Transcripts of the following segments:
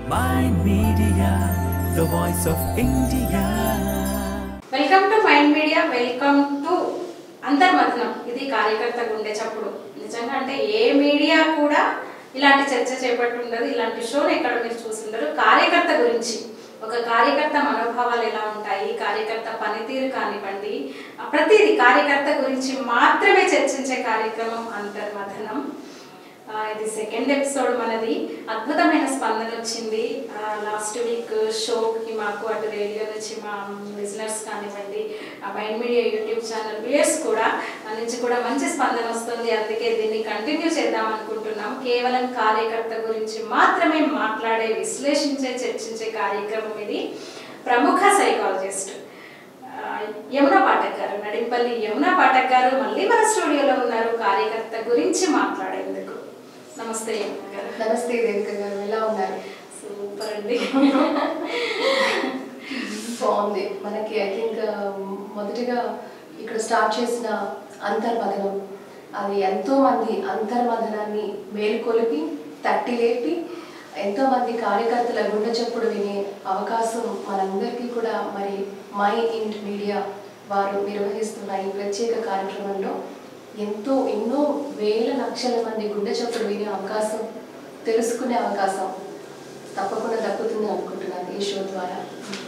Mind Media, the voice of India. Welcome to mind media welcome to అంతర్మథనం ఇది కార్యకర్త గుండె చప్పుడు నిజంగా అంటే ఏ మీడియా కూడా ఇలాంటి చర్చ చేపట్టి ఉండదు ఇలాంటి షోని ఎక్కడ మీరు చూసిండరు కార్యకర్త గురించి ఒక కార్యకర్త మనోభావాలు ఎలా ఉంటాయి కార్యకర్త పనితీరు కానివ్వండి ఆ ప్రతిదీ కార్యకర్త గురించి మాత్రమే చర్చించే కార్యక్రమం అంతర్మథనం ఆ, ఇది సెకండ్ ఎపిసోడ్ మనది అద్భుతమైన స్పందన వచ్చింది లాస్ట్ వీక్ షోకి మాకు అటు రేడియో నుంచి మా బిజినెస్ కానివ్వండి ఆ mind media YouTube channel viewers కూడా ఆ నుంచి కూడా మంచి స్పందన వస్తుంది అందుకే దీన్ని కంటిన్యూ చేద్దాం అనుకుంటున్నాం కేవలం కార్యకర్త గురించి మాత్రమే మాట్లాడే విశ్లేషించే చర్చించే కార్యక్రమం ఇది ప్రముఖ సైకాలజిస్ట్ ఆ, యమునా పాఠక్ గారు నడింపల్లి యమునా పాఠక్ గారు మళ్ళీ మన స్టూడియోలో ఉన్నారు కార్యకర్త గురించి మాట్లాడేందుకు నమస్తే యమునా గారు నమస్తే దేవిక గారు ఎలా ఉన్నారు సూపర్ అండి బాగుంది మనకి ఐ థింక్ మొదటిగా ఇక్కడ స్టార్ట్ చేసిన అంతర్మథనం అది ఎంతో మంది అంతర్మథనాన్ని మేలుకొలిపి తట్టి లేపి ఎంతో మంది కార్యకర్తల గుండె చప్పుడు వినే అవకాశం మనందరికీ కూడా మరి మై ఇంట్ మీడియా వారు నిర్వహిస్తున్న ఈ ప్రత్యేక కార్యక్రమంలో ఎంతో ఎన్నో వేల లక్షల మంది గుండె చప్పుడు వినే అవకాశం తెలుసుకునే అవకాశం తప్పకుండా దక్కుతుంది అనుకుంటున్నాను ఈ షో ద్వారా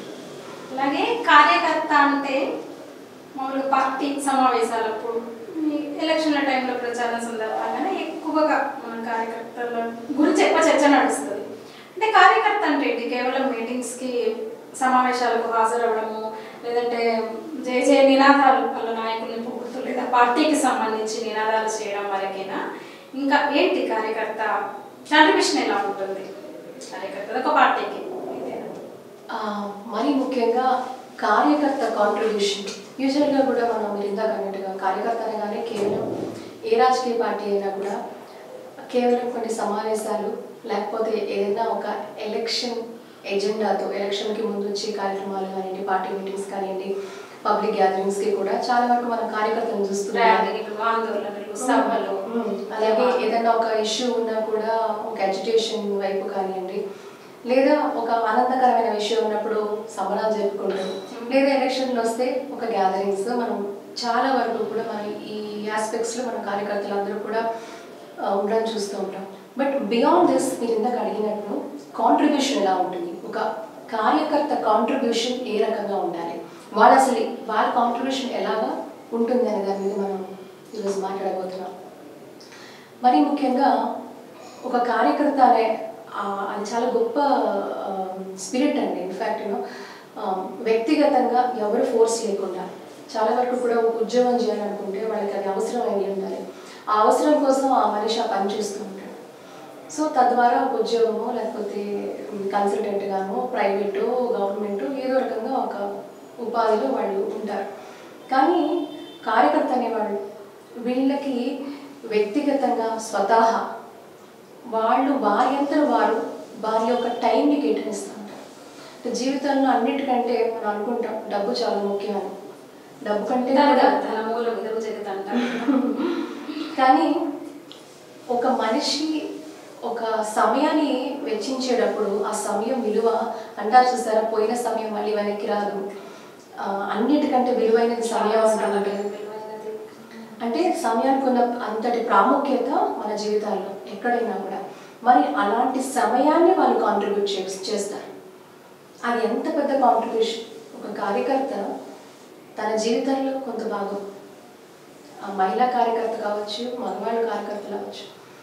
అలాగే కార్యకర్త అంటే మామూలు పార్టీ సమావేశాలప్పుడు ఈ ఎలక్షన్ల టైంలో ప్రచారం సందర్భంగానే ఎక్కువగా మన కార్యకర్తల గురించి ఎక్కువ చర్చ నడుస్తుంది అంటే కార్యకర్త అంటే ఏంటి కేవలం మీటింగ్స్కి సమావేశాలకు హాజరవ్వడము లేదంటే జయ జయ నినాదాలు వాళ్ళ నాయకుల్ని పొగుడుతూ లేదా పార్టీకి సంబంధించి నినాదాలు చేయడం వరకేనా ఇంకా ఏంటి కార్యకర్త కాంట్రిబ్యూషన్ ఎలా ఉంటుంది కార్యకర్త ఒక పార్టీకి ఇదేనా ఆ, మరి ముఖ్యంగా కార్యకర్త కాంట్రిబ్యూషన్ యూజువల్గా కూడా మనం మీరు ఇందాక అన్నట్టుగా కార్యకర్త అనగానే కేవలం ఏ రాజకీయ పార్టీ అయినా కూడా కేవలం కొన్ని సమావేశాలు లేకపోతే ఏదైనా ఒక ఎలక్షన్ ఎజెండాతో ఎలక్షన్కి ముందు వచ్చే కార్యక్రమాలు కానివ్వండి పార్టీ మీటింగ్స్ కానివ్వండి పబ్లిక్ గ్యాదరింగ్స్కి కూడా చాలా వరకు మన కార్యకర్తలను చూస్తున్నాం ర్యాలీలు ఆందోళనలు సభలు మ్మ్. అలాగే ఏదైనా ఒక ఇష్యూ ఉన్నా కూడా ఒక ఎడ్యుకేషన్ వైపు కానివ్వండి లేదా ఒక ఆనందకరమైన విషయం ఉన్నప్పుడు సంబరాలు జరుపుకుంటాం లేదా ఎలక్షన్లు వస్తే ఒక గ్యాదరింగ్స్ మనం చాలా వరకు కూడా మనం ఈ ఆస్పెక్ట్స్లో మన కార్యకర్తలు అందరూ కూడా ఆ, ఉండడం చూస్తూ ఉంటాం బట్ బియాండ్ దిస్ మీరు ఇందాక అడిగినట్టు కాంట్రిబ్యూషన్ ఎలా ఉంటుంది ఒక కార్యకర్త కాంట్రిబ్యూషన్ ఏ రకంగా ఉండాలి వాళ్ళు అసలు వాళ్ళ కాంట్రిబ్యూషన్ ఎలాగా ఉంటుంది అనే దాని మీద మనం ఈరోజు మాట్లాడబోతున్నాం మరి ముఖ్యంగా ఒక కార్యకర్త అనే ఆ, అది చాలా గొప్ప స్పిరిట్ అండి ఇన్ఫ్యాక్ట్ యూనో వ్యక్తిగతంగా ఎవరు ఫోర్స్ లేకుండా చాలా వరకు కూడా ఒక ఉద్యోగం చేయాలనుకుంటే వాళ్ళకి అది అవసరం అయి ఉండాలి ఆ అవసరం కోసం ఆ మనిషి ఆ పని చేస్తూ ఉంటాడు సో తద్వారా ఒక ఉద్యోగమో లేకపోతే కన్సల్టెంట్ గానో ప్రైవేటు గవర్నమెంట్ ఏదో రకంగా ఒక ఉపాధిలో వాళ్ళు ఉంటారు కానీ కార్యకర్త అనేవాళ్ళు వీళ్ళకి వ్యక్తిగతంగా స్వతహా వాళ్ళు వారి అంతట వారు వారి యొక్క టైంని కేటాయిస్తూ ఉంటారు అంటే జీవితంలో అన్నిటికంటే మనం అనుకుంటాం డబ్బు చాలా ముఖ్యం అని డబ్బు కంటే అంటారు కూడా కదా, తన మూల విధము జగత్ అంటారు కానీ ఒక మనిషి ఒక సమయాన్ని వెచ్చించేటప్పుడు ఆ సమయం విలువ అంటారు చూసారా పోయిన సమయం మళ్ళీ వెనక్కి రాదు ఆ, అన్నిటికంటే విలువైనది సమయం ఉంటుంది విలువైనది. అంటే సమయానికి ఉన్న అంతటి ప్రాముఖ్యత మన జీవితాల్లో ఎక్కడైనా కూడా మరి అలాంటి సమయాన్ని వాళ్ళు కాంట్రిబ్యూట్ చే చేస్తారు అది ఎంత పెద్ద కాంట్రిబ్యూషన్ ఒక కార్యకర్త తన జీవితంలో కొంత భాగం ఆ మహిళా కార్యకర్త కావచ్చు మగవాళ్ళ కార్యకర్త కావచ్చు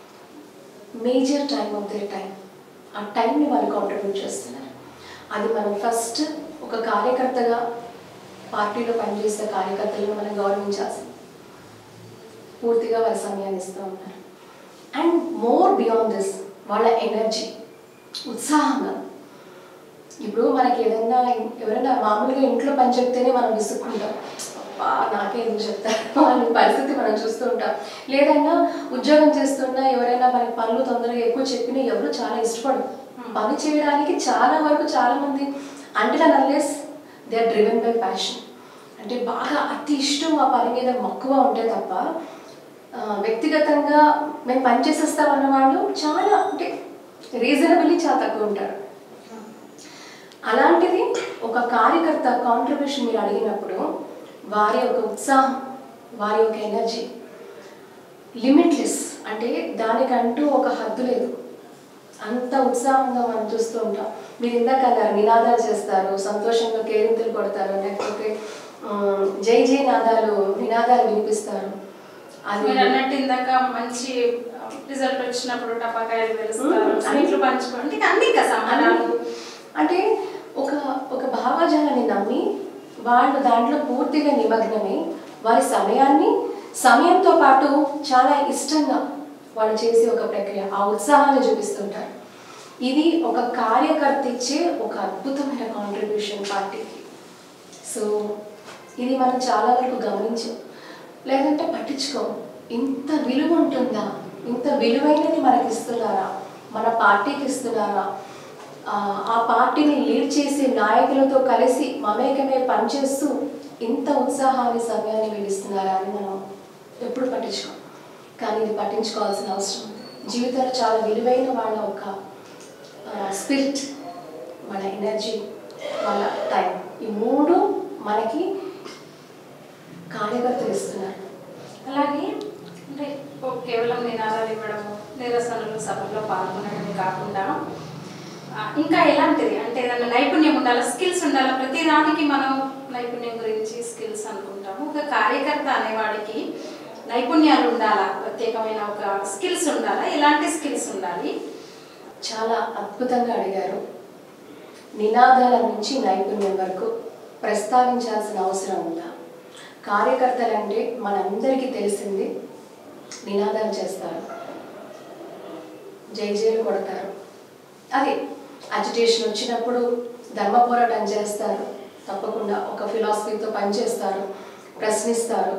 major time of their time ఆ టైంని వాళ్ళు కాంట్రిబ్యూట్ చేస్తున్నారు అది మనం ఫస్ట్ ఒక కార్యకర్తగా పార్టీలో పనిచేసే కార్యకర్తలను మనం గౌరవించాల్సింది పూర్తిగా వారి సమయాన్ని ఇస్తూ ఉన్నారు అండ్ మోర్ బియాండ్ దిస్ వాళ్ళ ఎనర్జీ ఉత్సాహంగా ఇప్పుడు మనకి ఏదైనా ఎవరైనా మామూలుగా ఇంట్లో పని చెప్తేనే మనం విసుక్కుంటాం అబ్బా నాకే ఎందుకు చెప్తారు అనే పరిస్థితి మనం చూస్తూ ఉంటాం లేదన్నా ఉద్యోగం చేస్తున్నా ఎవరైనా మనకి పనులు తొందరగా ఎక్కువ చెప్పినా ఎవరు చాలా ఇష్టపడరు పని చేయడానికి చాలా వరకు చాలా మంది అంటే unless they are driven by passion అంటే బాగా అతి ఇష్టం ఆ పని మీద మక్కువ ఉంటే తప్ప ఆ, వ్యక్తిగతంగా మేము పని చేసేస్తాం అన్న వాళ్ళు చాలా అంటే రీజనబుల్లీ చాలా తక్కువ ఉంటారు అలాంటిది ఒక కార్యకర్త కాంట్రిబ్యూషన్ మీరు అడిగినప్పుడు వారి యొక్క ఉత్సాహం వారి యొక్క ఎనర్జీ లిమిట్లెస్ అంటే దానికంటూ ఒక హద్దు లేదు అంత ఉత్సాహంగా మనం చూస్తూ ఉంటాం మీరు ఇందాక అన్నారు నినాదాలు చేస్తారు సంతోషంగా కేరింతలు కొడతారు లేకపోతే ఉమ్, జై జై నాదాలు నినాదాలు వినిపిస్తారు అది మీరు అన్నట్టు ఇందాక మంచి రిజల్ట్ వచ్చినప్పుడు టపాకాయలు వెలుస్తారు మ్మ్. స్వీట్లు పంచుకోండి అన్ని ఇంకా సంబరాలు అంటే ఒక ఒక భావజాలాన్ని నమ్మి వాళ్ళు దాంట్లో పూర్తిగా నిమగ్నమై వారి సమయాన్ని సమయంతో పాటు చాలా ఇష్టంగా వాళ్ళు చేసే ఒక ప్రక్రియ ఆ ఉత్సాహాన్ని చూపిస్తుంటారు ఇది ఒక కార్యకర్త ఇచ్చే ఒక అద్భుతమైన కాంట్రిబ్యూషన్ పార్టీకి సో ఇది మనం చాలా వరకు గమనించాం లేదంటే పట్టించుకోం ఇంత విలువ ఉంటుందా ఇంత విలువైనది మనకి ఇస్తున్నారా మన పార్టీకి ఇస్తున్నారా ఆ, ఆ పార్టీని లీడ్ చేసే నాయకులతో కలిసి మమేకమే పనిచేస్తూ ఇంత ఉత్సాహాన్ని సమయాన్ని వీడిస్తున్నారా అని మనం ఎప్పుడు పట్టించుకోం కానీ ఇది పట్టించుకోవాల్సిన అవసరం ఉంది. జీవితంలో చాలా విలువైన వాళ్ళ ఒక స్పిరిట్ వాళ్ళ ఎనర్జీ వాళ్ళ టైం ఈ మూడు మనకి కార్యకర్తలు ఇస్తున్నారు అలాగే అంటే ఓ కేవలం నినాదాలు ఇవ్వడము నిరసనలు సభల్లో పాల్గొనడమే కాకుండా ఆ, ఇంకా ఎలాంటిది అంటే ఏదైనా నైపుణ్యం ఉండాలి స్కిల్స్ ఉండాలి ప్రతి దానికి మనం నైపుణ్యం గురించి స్కిల్స్ అనుకుంటాము ఒక కార్యకర్త అనేవాడికి నైపుణ్యాలు ఉండాలా ప్రత్యేకమైన ఒక స్కిల్స్ ఉండాలా ఎలాంటి స్కిల్స్ ఉండాలి చాలా అద్భుతంగా అడిగారు నినాదాల నుంచి నైపుణ్యం వరకు ప్రస్తావించాల్సిన అవసరం ఉందా కార్యకర్తలంటే మనందరికీ తెలిసింది నినాదాలు చేస్తారు జై జైలు కొడతారు అది అజిటేషన్ వచ్చినప్పుడు ధర్మ పోరాటం చేస్తారు తప్పకుండా ఒక ఫిలాసఫీతో పనిచేస్తారు ప్రశ్నిస్తారు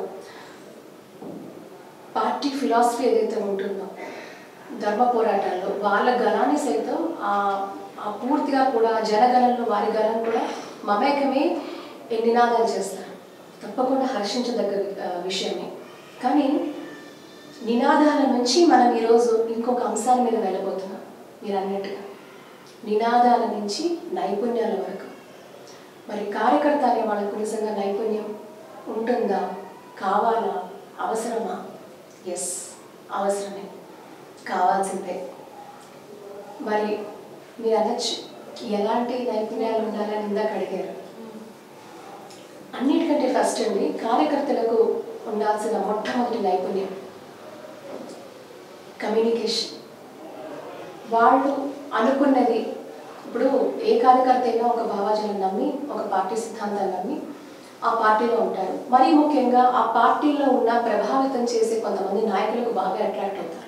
పార్టీ ఫిలాసఫీ ఏదైతే ఉంటుందో ధర్మ పోరాటాల్లో వాళ్ళ గలాన్ని సైతం ఆ ఆ పూర్తిగా కూడా జనగణంలో వారి గలం కూడా మమేకమే ఈ నినాదాలు చేస్తారు తప్పకుండా హర్షించదగ్గ ఆ, విషయమే కానీ నినాదాల నుంచి మనం ఈరోజు ఇంకొక అంశాల మీద వెళ్ళబోతున్నాం మీరు అన్నట్టుగా నినాదాల నుంచి నైపుణ్యాల వరకు మరి కార్యకర్త అనే వాళ్ళకు నిజంగా నైపుణ్యం ఉంటుందా కావాలా అవసరమా ఎస్ అవసరమే కావాల్సిందే మరి మీరు అనొచ్చు ఎలాంటి నైపుణ్యాలు ఉండాలని ఇందాక అడిగారు అన్నిటికంటే ఫస్ట్ అండి కార్యకర్తలకు ఉండాల్సిన మొట్టమొదటి నైపుణ్యం కమ్యూనికేషన్ వాళ్ళు అనుకున్నది ఇప్పుడు ఏ కార్యకర్త అయినా ఒక భావాజనం నమ్మి ఒక పార్టీ సిద్ధాంతాన్ని నమ్మి ఆ పార్టీలో ఉంటారు మరీ ముఖ్యంగా ఆ పార్టీలో ఉన్న ప్రభావితం చేసే కొంతమంది నాయకులకు బాగా అట్రాక్ట్ అవుతారు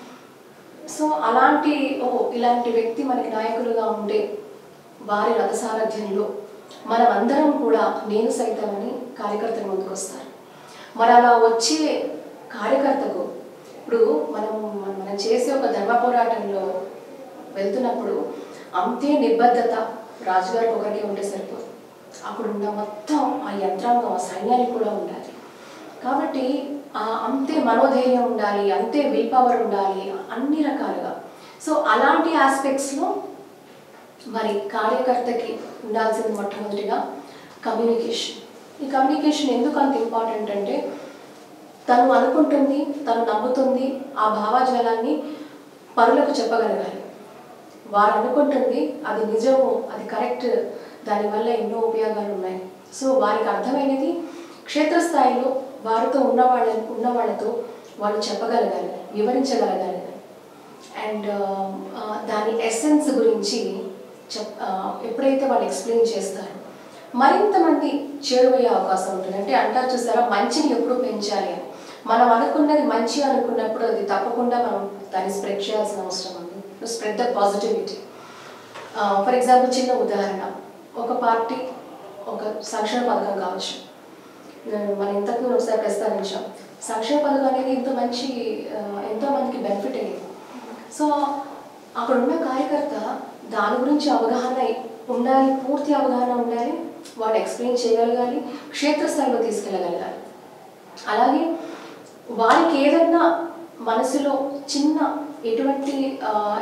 సో అలాంటి ఓ ఇలాంటి వ్యక్తి మనకి నాయకులుగా ఉంటే వారి రథసారథ్యంలో మనం అందరం కూడా నేను సైతమని కార్యకర్తలు ముందుకు వస్తారు మరి అలా వచ్చే కార్యకర్తకు ఇప్పుడు మనం మనం- మనం చేసే ఒక ధర్మ పోరాటంలో వెళ్తున్నప్పుడు అంతే నిబద్ధత రాజుగారికి ఒకరికి ఉంటే సరిపోదు అక్కడ ఉన్న మొత్తం ఆ యంత్రాంగం ఆ సైన్యానికి కూడా ఉండాలి కాబట్టి ఆ అంతే మనోధైర్యం ఉండాలి అంతే విల్ పవర్ ఉండాలి అన్ని రకాలుగా సో అలాంటి ఆస్పెక్ట్స్లో మరి కార్యకర్తకి ఉండాల్సింది మొట్టమొదటిగా కమ్యూనికేషన్ ఈ కమ్యూనికేషన్ ఎందుకు అంత ఇంపార్టెంట్ అంటే తను అనుకుంటుంది తను నమ్ముతుంది ఆ భావాజాలాన్ని పరులకు చెప్పగలగాలి వారు అనుకుంటుంది అది నిజము అది కరెక్ట్ దానివల్ల ఎన్నో ఉపయోగాలు ఉన్నాయి సో వారికి అర్థమైనది క్షేత్రస్థాయిలో వారితో ఉన్న వాళ్ళ ఉన్న వాళ్ళతో వాళ్ళు చెప్పగలగాలి వివరించగలగాలి అండ్ దాని ఎసెన్స్ గురించి చెప్ ఆ, ఎప్పుడైతే వాళ్ళు ఎక్స్ప్లెయిన్ చేస్తారో మరింత మంది చేరువయ్యే అవకాశం ఉంటుంది అంటే అంటారు చూసారా మంచిని ఎప్పుడు పెంచాలి అని మనం అనుకున్నది మంచి అనుకున్నప్పుడు అది తప్పకుండా మనం దాన్ని స్ప్రెడ్ చేయాల్సిన అవసరం ఉంది spread the positivity for example చిన్న ఉదాహరణ ఒక పార్టీ ఒక సంక్షేమ పథకం కావచ్చు నేను మనం ఇంతకు ముందు ఒకసారి ప్రస్తావించాం సంక్షేమ పథకం అనేది ఎంతో మంచి ఆ, ఎంతో మందికి బెనిఫిట్ అయ్యేది సో అక్కడ ఉన్న కార్యకర్త దాని గురించి అవగాహన ఉండాలి పూర్తి అవగాహన ఉండాలి వాడు ఎక్స్ప్లెయిన్ చేయగలగాలి క్షేత్రస్థాయిలో తీసుకెళ్ళగలగాలి అలాగే వారికి ఏదన్నా మనసులో చిన్న ఎటువంటి ఆ,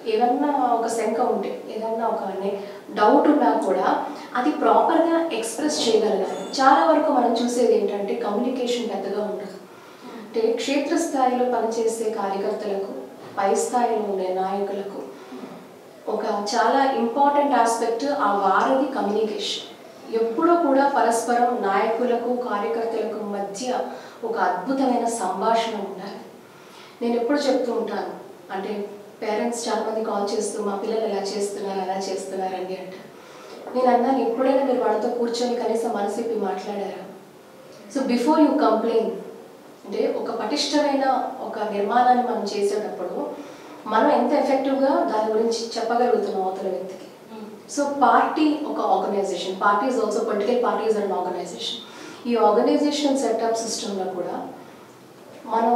ఏదన్నా ఒక శంక ఉంటే ఏదన్నా ఒక డౌట్ ఉన్నా కూడా అది ప్రాపర్గా ఎక్స్ప్రెస్ చేయగలగాలి చాలా వరకు మనం చూసేది ఏంటంటే కమ్యూనికేషన్ పెద్దగా ఉండదు అంటే క్షేత్రస్థాయిలో పనిచేసే కార్యకర్తలకు పై స్థాయిలో ఉండే నాయకులకు ఒక చాలా ఇంపార్టెంట్ ఆస్పెక్ట్ ఆ వారధి కమ్యూనికేషన్ ఎప్పుడూ కూడా పరస్పరం నాయకులకు కార్యకర్తలకు మధ్య ఒక అద్భుతమైన సంభాషణ ఉండాలి నేను ఎప్పుడు చెప్తూ ఉంటాను అంటే పేరెంట్స్ చాలామంది కాల్ చేస్తూ మా పిల్లలు ఎలా చేస్తున్నారు ఎలా చేస్తున్నారండి అంటే నేను అన్నాను ఎప్పుడైనా మీరు వాళ్ళతో కూర్చొని కనీసం మనసిప్పి మాట్లాడారా సో బిఫోర్ యూ కంప్లైంట్ అంటే ఒక పటిష్టమైన ఒక నిర్మాణాన్ని మనం చేసేటప్పుడు మనం ఎంత ఎఫెక్టివ్గా దాని గురించి చెప్పగలుగుతున్నాం అవతల వ్యక్తికి సో పార్టీ ఒక organisation party is also political parties and organisation ఈ ఆర్గనైజేషన్ సెటప్ సిస్టంలో కూడా మనం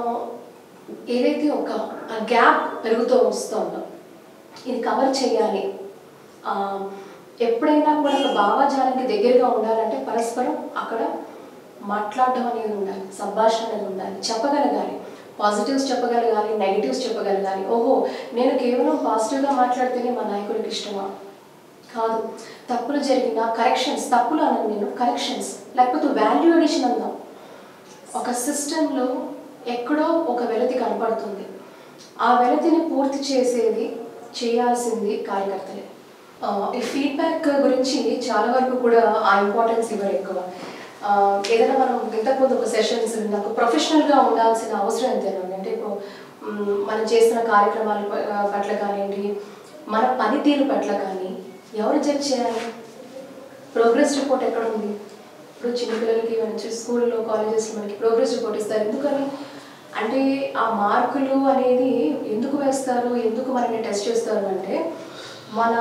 ఏదైతే ఒక గ్యాప్ పెరుగుతూ వస్తుందో ఇది కవర్ చేయాలి ఆ, ఎప్పుడైనా కూడా ఒక భావజాలానికి దగ్గరగా ఉండాలంటే పరస్పరం అక్కడ మాట్లాడడం అనేది ఉండాలి సంభాషణ అనేది ఉండాలి చెప్పగలగాలి పాజిటివ్స్ చెప్పగలగాలి నెగిటివ్స్ చెప్పగలగాలి ఓహో నేను కేవలం పాజిటివ్గా మాట్లాడితేనే మా నాయకుడికి ఇష్టమా కాదు తప్పులు జరిగిన కరెక్షన్స్ తప్పులు అనను నేను కరెక్షన్స్ లేకపోతే వాల్యూ అడిషన్ అందాం ఒక సిస్టంలో ఎక్కడో ఒక వెలతి కనపడుతుంది ఆ వెలతిని పూర్తి చేసేది చేయాల్సింది కార్యకర్తలే ఆ, ఈ ఫీడ్బ్యాక్ గురించి చాలా వరకు కూడా ఆ ఇంపార్టెన్స్ ఇవ్వరు ఎక్కువ ఆ, ఏదైనా మనం ఇంతకుముందు ఒక సెషన్స్ నాకు ప్రొఫెషనల్గా ఉండాల్సిన అవసరం ఎంతైనా ఉంది అంటే ఇప్పుడు మ్, మనం చేసిన కార్యక్రమాల ప- ఆ, పట్ల కానివ్వండి మన పనితీరు పట్ల కానీ ఎవరు జడ్జ్ చేయాలి ప్రోగ్రెస్ రిపోర్ట్ ఎక్కడ ఉంది ఇప్పుడు చిన్నపిల్లలకి మంచి స్కూల్లో కాలేజెస్లో మనకి ప్రోగ్రెస్ రిపోర్ట్ ఇస్తారు ఎందుకని అంటే ఆ మార్కులు అనేది ఎందుకు వేస్తారు ఎందుకు మనల్ని టెస్ట్ చేస్తారు అంటే మన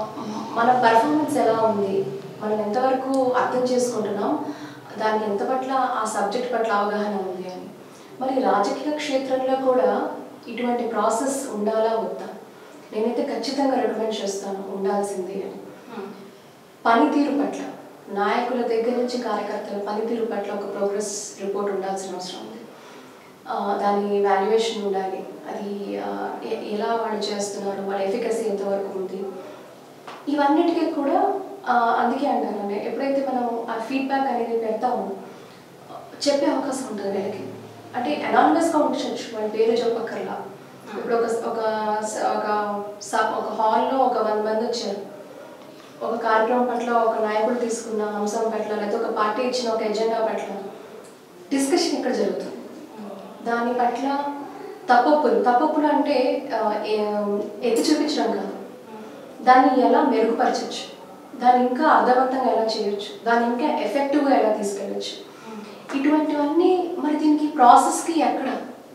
మన పర్ఫార్మెన్స్ ఎలా ఉంది మనం ఎంతవరకు అర్థం చేసుకుంటున్నాం దానికి ఎంత పట్ల ఆ సబ్జెక్ట్ పట్ల అవగాహన ఉంది అని మరి రాజకీయ క్షేత్రంలో కూడా ఇటువంటి ప్రాసెస్ ఉండాలా వద్దా నేనైతే ఖచ్చితంగా రికమెండ్ చేస్తాను ఉండాల్సిందే అని పనితీరు పట్ల నాయకుల దగ్గర నుంచి కార్యకర్తల పనితీరు పట్ల ఒక ప్రోగ్రెస్ రిపోర్ట్ ఉండాల్సిన అవసరం ఉంది ఆ, దాని వాల్యుయేషన్ ఉండాలి అది ఆ, ఎ- ఎలా వాళ్ళు చేస్తున్నారు వాళ్ళ ఎఫికసీ ఎంతవరకు ఉంది ఇవన్నిటికీ కూడా ఆ, అందుకే అంటాను నేను ఎప్పుడైతే మనం ఆ ఫీడ్బ్యాక్ అనేది పెడతామో చెప్పే అవకాశం ఉంటుంది వీళ్ళకి అంటే అనానమస్గా ఉండొచ్చు వాళ్ళ పేరు చెప్పక్కర్లా ఇప్పుడు ఒక ఒక స- ఒక స- ఒక హాల్లో ఒక వంద మంది వచ్చారు ఒక కార్యక్రమం పట్ల ఒక నాయకుడు తీసుకున్న అంశం పట్ల లేకపోతే ఒక పార్టీ ఇచ్చిన ఒక ఎజెండా పట్ల డిస్కషన్ ఇక్కడ జరుగుతుంది దాని పట్ల తప్పొప్పులు తప్పొప్పులు అంటే ఆ, ఏ- ఎత్తి చూపించడం కాదు దాన్ని ఎలా మెరుగుపరచచ్చు దాన్ని ఇంకా అర్థవంతంగా ఎలా చేయొచ్చు దాన్ని ఇంకా ఎఫెక్టివ్గా ఎలా తీసుకెళ్ళచ్చు ఇటువంటివన్నీ మరి దీనికి ప్రాసెస్కి ఎక్కడ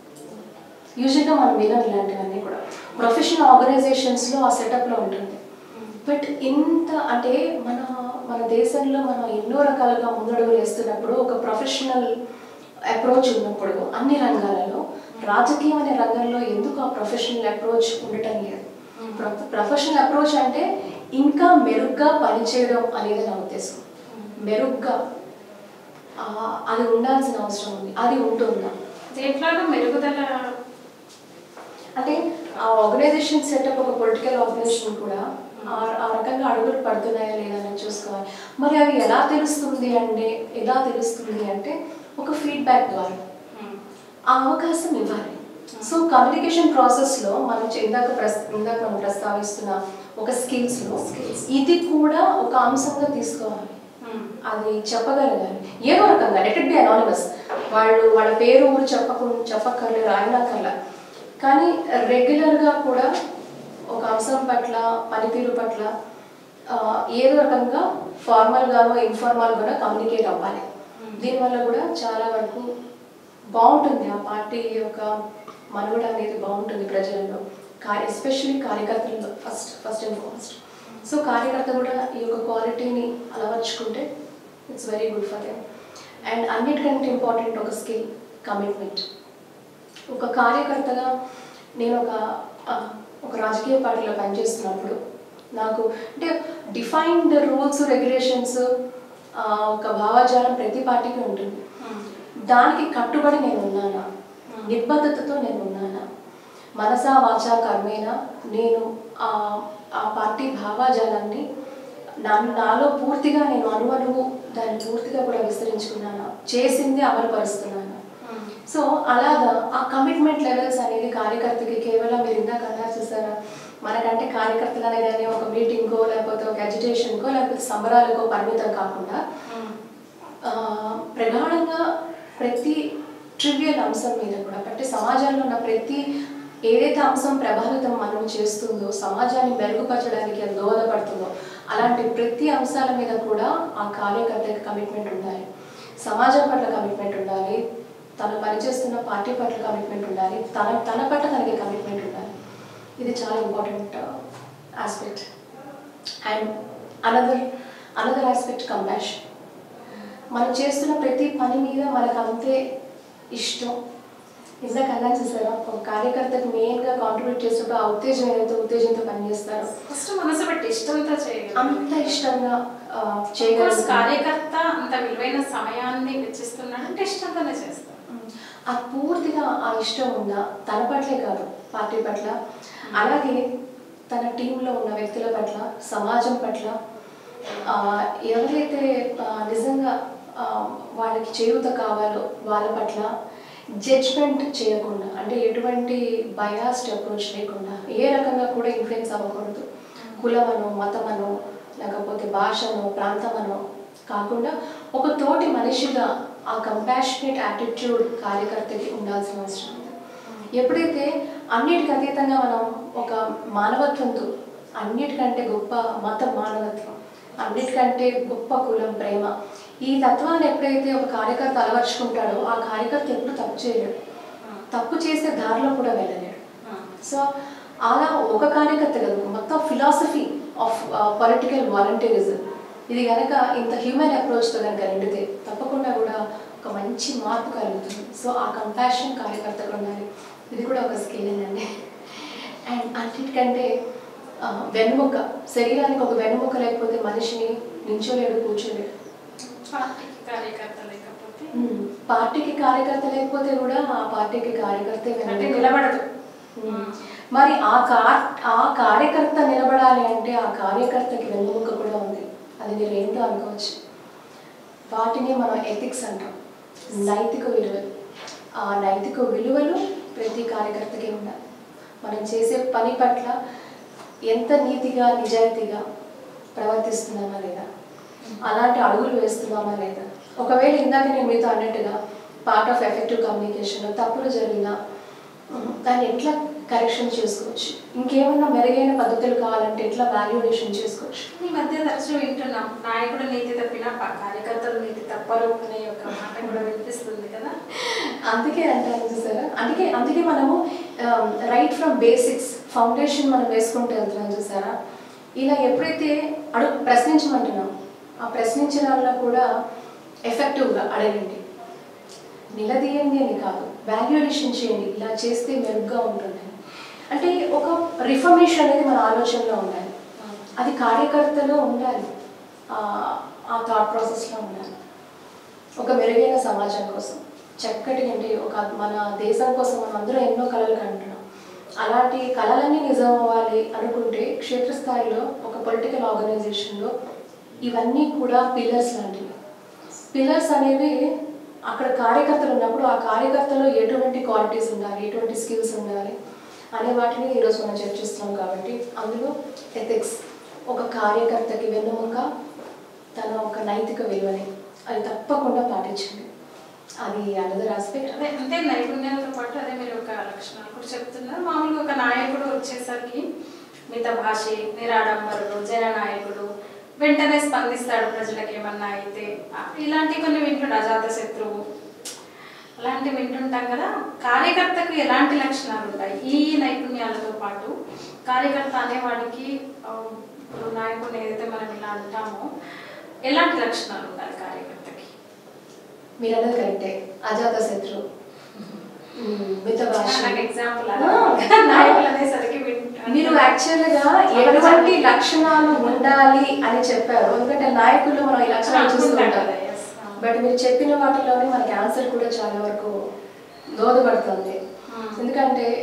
యూజువల్గా మనం వినం ఇలాంటివన్నీ కూడా ప్రొఫెషనల్ ఆర్గనైజేషన్స్లో ఆ సెటప్లో ఉంటుంది బట్ ఇంత అంటే మన మన దేశంలో మనం ఎన్నో రకాలుగా ముందడుగులు వేస్తున్నప్పుడు ఒక ప్రొఫెషనల్ అప్రోచ్ ఉన్నప్పుడు అన్ని రంగాలలో రాజకీయం అనే రంగంలో ఎందుకు ఆ ప్రొఫెషనల్ అప్రోచ్ ఉండటం లేదు ప్రొఫెషనల్ అప్రోచ్ అంటే ఇంకా మెరుగ్గా పనిచేయడం అనేది నా ఉద్దేశం మెరుగ్గా ఆ, అది ఉండాల్సిన అవసరం ఉంది అది ఉంటుందా దేంట్లోనూ మెరుగుదల అంటే ఆ ఆర్గనైజేషన్ సెటప్ ఒక పొలిటికల్ ఆర్గనైజేషన్ కూడా ఆ- ఆ రకంగా అడుగులు పడుతున్నాయా లేదా అని చూసుకోవాలి మరి అవి ఎలా తెలుస్తుంది అంటే ఎలా తెలుస్తుంది అంటే ఒక ఫీడ్బ్యాక్ ద్వారా ఆ అవకాశం ఇవ్వాలి సో కమ్యూనికేషన్ ప్రాసెస్లో మనం చే- ఇందాక ప్రస్ ఇందాక మనం ప్రస్తావిస్తున్న ఒక స్కిల్స్లో ఇది కూడా ఒక అంశంగా తీసుకోవాలి అది చెప్పగలగాలి ఏదో రకంగా లెట్ ఇట్ బి అనానిమస్ వాళ్ళు వాళ్ళ పేరు ఊరు చెప్పకుండా చెప్పక్కర్లేదు రాయనక్కర్లా కానీ రెగ్యులర్గా కూడా ఒక అంశం పట్ల పనితీరు పట్ల ఆ, ఏదో రకంగా ఫార్మల్గానో ఇన్ఫార్మల్గానో కమ్యూనికేట్ అవ్వాలి దీనివల్ల కూడా చాలా వరకు బాగుంటుంది ఆ పార్టీ యొక్క మనుగడ అనేది బాగుంటుంది ప్రజలలో కార్య ఎస్పెషల్లీ కార్యకర్తలలో first first and fast so కార్యకర్త కూడా ఈ యొక్క క్వాలిటీని అలవర్చుకుంటే it's very good for them and అన్నిటికంటే ఇంపార్టెంట్ ఒక స్కిల్ కమిట్మెంట్ ఒక కార్యకర్తగా నేను ఒక ఆ, ఒక రాజకీయ పార్టీలో పనిచేస్తున్నప్పుడు నాకు అంటే డిఫైన్డ్ రూల్స్ రెగ్యులేషన్స్ ఒక భావజాలం ప్రతి పార్టీకి ఉంటుంది దానికి కట్టుబడి నేను ఉన్నానా నిబద్ధతతో నేను ఉన్నానా మనసా వాచా కర్మేనా నేను ఆ ఆ పార్టీ భావాజాలాన్ని నన్ను నాలో పూర్తిగా నేను అణువణువు దాన్ని పూర్తిగా కూడా విస్తరించుకున్నాను చేసింది అమలు పరుస్తున్నాను సో అలాగా ఆ కమిట్మెంట్ లెవెల్స్ అనేది కార్యకర్తకి కేవలం మీరు ఇందాక అన్నారు చూసారా మనకంటే కార్యకర్తలు అనగానే ఒక మీటింగ్కో లేకపోతే ఒక అజిటేషన్కో లేకపోతే సంబరాలకో పరిమితం కాకుండా ఆ, ప్రగాఢంగా ప్రతి ట్రివియల్ అంశం మీద కూడా అంటే సమాజంలో ఉన్న ప్రతి ఏదైతే అంశం ప్రభావితం మనం చేస్తుందో సమాజాన్ని మెరుగుపరచడానికి అది దోహదపడుతుందో అలాంటి ప్రతి అంశాల మీద కూడా ఆ కార్యకర్తకి కమిట్మెంట్ ఉండాలి సమాజం పట్ల కమిట్మెంట్ ఉండాలి తను పనిచేస్తున్న పార్టీ పట్ల కమిట్మెంట్ ఉండాలి తన తన పట్ల తనకి కమిట్మెంట్ ఉండాలి ఇది చాలా important aspect and another another aspect compassion మనం చేస్తున్న ప్రతి పని మీద మనకు అంతే ఇష్టం ఇందాక అన్నా చూసారా ఒక కార్యకర్తకు మెయిన్గా కాంట్రిబ్యూట్ చేసినప్పుడు ఆ ఉత్తేజం ఏదైతే ఉత్తేజంతో పనిచేస్తారో ఫస్ట్ మనసు పెట్టి ఇష్టంతో చేయగలం అంత ఇష్టంగా ఆ, Of course, చేయగలుగుతారు కార్యకర్త అంత విలువైన సమయాన్ని వెచ్చిస్తున్నాడంటే ఇష్టంతోనే చేస్తాం ఆ పూర్తిగా ఆ ఇష్టం ఉందా తన పట్లే కాదు పార్టీ పట్ల అలాగే తన టీంలో ఉన్న వ్యక్తుల పట్ల సమాజం పట్ల ఆ, ఎవరైతే ఆ, నిజంగా ఆ, వాళ్ళకి చేయూత కావాలో వాళ్ళ పట్ల జడ్జ్మెంట్ చేయకుండా అంటే ఎటువంటి బయాస్డ్ అప్రోచ్ లేకుండా ఏ రకంగా కూడా ఇన్ఫ్లుయెన్స్ అవ్వకూడదు కులమనో మతమనో లేకపోతే భాషనో ప్రాంతమనో కాకుండా ఒక తోటి మనిషిగా ఆ కంపాషనేట్ యాటిట్యూడ్ కార్యకర్తకి ఉండాల్సిన అవసరం ఉంది ఎప్పుడైతే అన్నిటికి అతీతంగా మనం ఒక మానవత్వంతో అన్నిటికంటే గొప్ప మతం మానవత్వం అన్నిటికంటే గొప్ప కులం ప్రేమ ఈ తత్వాన్ని ఎప్పుడైతే ఒక కార్యకర్త అలవర్చుకుంటాడో ఆ కార్యకర్త ఎప్పుడు తప్పు చేయలేడు తప్పు చేసే దారిలో కూడా వెళ్ళలేడు సో అలా ఒక కార్యకర్త కాదు మొత్తం ఫిలాసఫీ ఆఫ్ పొలిటికల్ వాలంటీరిజం ఇది కనుక ఇంత హ్యూమన్ అప్రోచ్తో కనుక నిండితే తప్పకుండా కూడా ఒక మంచి మార్పు కలుగుతుంది సో ఆ కంపాషన్ కార్యకర్తకు ఉండాలి ఇది కూడా ఒక స్కిల్ అండి అండ్ అన్నిటికంటే ఆ, వెన్నుముక్క శరీరానికి ఒక వెన్నుముక్క లేకపోతే మనిషిని నించోలేడు కూర్చోలేడు పార్టీకి కార్యకర్త లేకపోతే ఉమ్, పార్టీకి కార్యకర్త లేకపోతే కూడా ఆ పార్టీకి కార్యకర్తే అంటే వెన్నుముక. నిలబడదు ఉమ్. మరి ఆ కార్ ఆ కార్యకర్త నిలబడాలి అంటే ఆ కార్యకర్తకి వెన్నుముక్క కూడా ఉంది అది మీరు ఏంటో అనుకోవచ్చు వాటిని మనం ఎథిక్స్ అంటాం నైతిక విలువలు ఆ నైతిక విలువలు ప్రతి కార్యకర్తకి ఉండాలి మనం చేసే పని పట్ల ఎంత నీతిగా నిజాయితీగా ప్రవర్తిస్తున్నామా లేదా అలాంటి అడుగులు వేస్తున్నామా లేదా ఒకవేళ ఇందాక నేను మీతో అన్నట్టుగా పార్ట్ ఆఫ్ ఎఫెక్టివ్ కమ్యూనికేషన్ తప్పులు జరిగినా ఉమ్, దాన్ని ఎట్లా కరెక్షన్ చేసుకోవచ్చు ఇంకేమన్నా మెరుగైన పద్ధతులు కావాలంటే ఎట్లా వాల్యుడేషన్ చేసుకోవచ్చు ఈ మధ్య తరచూ వింటున్నాం నాయకుడు నీతి తప్పినా ప- కార్యకర్తలు నీతి తప్పరు అనే ఒక మాట కూడా వినిపిస్తుంది కదా అందుకే అంటాను చూసారా అందుకే అందుకే మనము రైట్ ఫ్రమ్ బేసిక్స్ ఫౌండేషన్ మనం వేసుకుంటూ వెళ్తున్నాం చూసారా ఇలా ఎప్పుడైతే అడుగు ప్రశ్నించమంటున్నాం ఆ ప్రశ్నించిన వాళ్ళ కూడా ఎఫెక్టివ్గా అడగండి నిలదీయండి అని కాదు వాల్యుయేషన్ చేయండి ఇలా చేస్తే మెరుగ్గా ఉంటుంది అంటే ఒక రిఫర్మేషన్ అనేది మన ఆలోచనలో ఉండాలి అది కార్యకర్తలో ఉండాలి ఆ- ఆ థాట్ ప్రాసెస్లో ఉండాలి ఒక మెరుగైన సమాజం కోసం చక్కటి అంటే ఒక మన దేశం కోసం మనం అందరూ ఎన్నో కళలు కంటున్నాం అలాంటి కళలన్నీ నిజం అవ్వాలి అనుకుంటే క్షేత్రస్థాయిలో ఒక పొలిటికల్ ఆర్గనైజేషన్లో ఇవన్నీ కూడా పిల్లర్స్ లాంటివి పిల్లర్స్ అనేవి అక్కడ కార్యకర్తలు ఉన్నప్పుడు ఆ కార్యకర్తలో ఎటువంటి క్వాలిటీస్ ఉండాలి ఎటువంటి స్కిల్స్ ఉండాలి అనే వాటిని ఈరోజు మనం చర్చిస్తున్నాం కాబట్టి అందులో ఎథిక్స్ ఒక కార్యకర్తకి వెన్నుముక తన ఒక నైతిక విలువని అది తప్పకుండా పాటించండి అది అనదర్ ఆస్పెక్ట్ అదే అంటే నైపుణ్యాలతో పాటు అదే మీరు ఒక లక్షణాలు కూడా చెప్తున్నారు మామూలుగా ఒక నాయకుడు వచ్చేసరికి మిత భాషి నిరాడంబరుడు జననాయకుడు వెంటనే స్పందిస్తాడు ప్రజలకు ఏమన్నా అయితే ఆ, ఇలాంటి కొన్ని వింటుండే అజాత శత్రువు అలాంటివి వింటుంటాం కదా కార్యకర్తకు ఎలాంటి లక్షణాలు ఉంటాయి ఈ నైపుణ్యాలతో పాటు కార్యకర్త అనేవాడికి ఆ, ఇప్పుడు నాయకుడిని ఏదైతే మనం ఇలా అంటామో ఎలాంటి లక్షణాలు ఉండాలి కార్యకర్తకి మీరు అన్నది కరెక్టే అజాత శత్రు మిత భాష నాకు ఎగ్జాంపుల్ ఆ. నాయకులు అనేసరికి వింట- మీరు యాక్చువల్గా ఎటువంటి లక్షణాలు ఉండాలి అని చెప్పారు ఎందుకంటే నాయకులు మనం ఈ లక్షణాలు చూస్తూ అనుకుంటాం ఉంటాం కదా, yes. బట్ మీరు చెప్పిన వాటిలోనే మనకి ఆన్సర్ కూడా చాలా వరకు దోహదపడుతుంది Hmm. ఎందుకంటే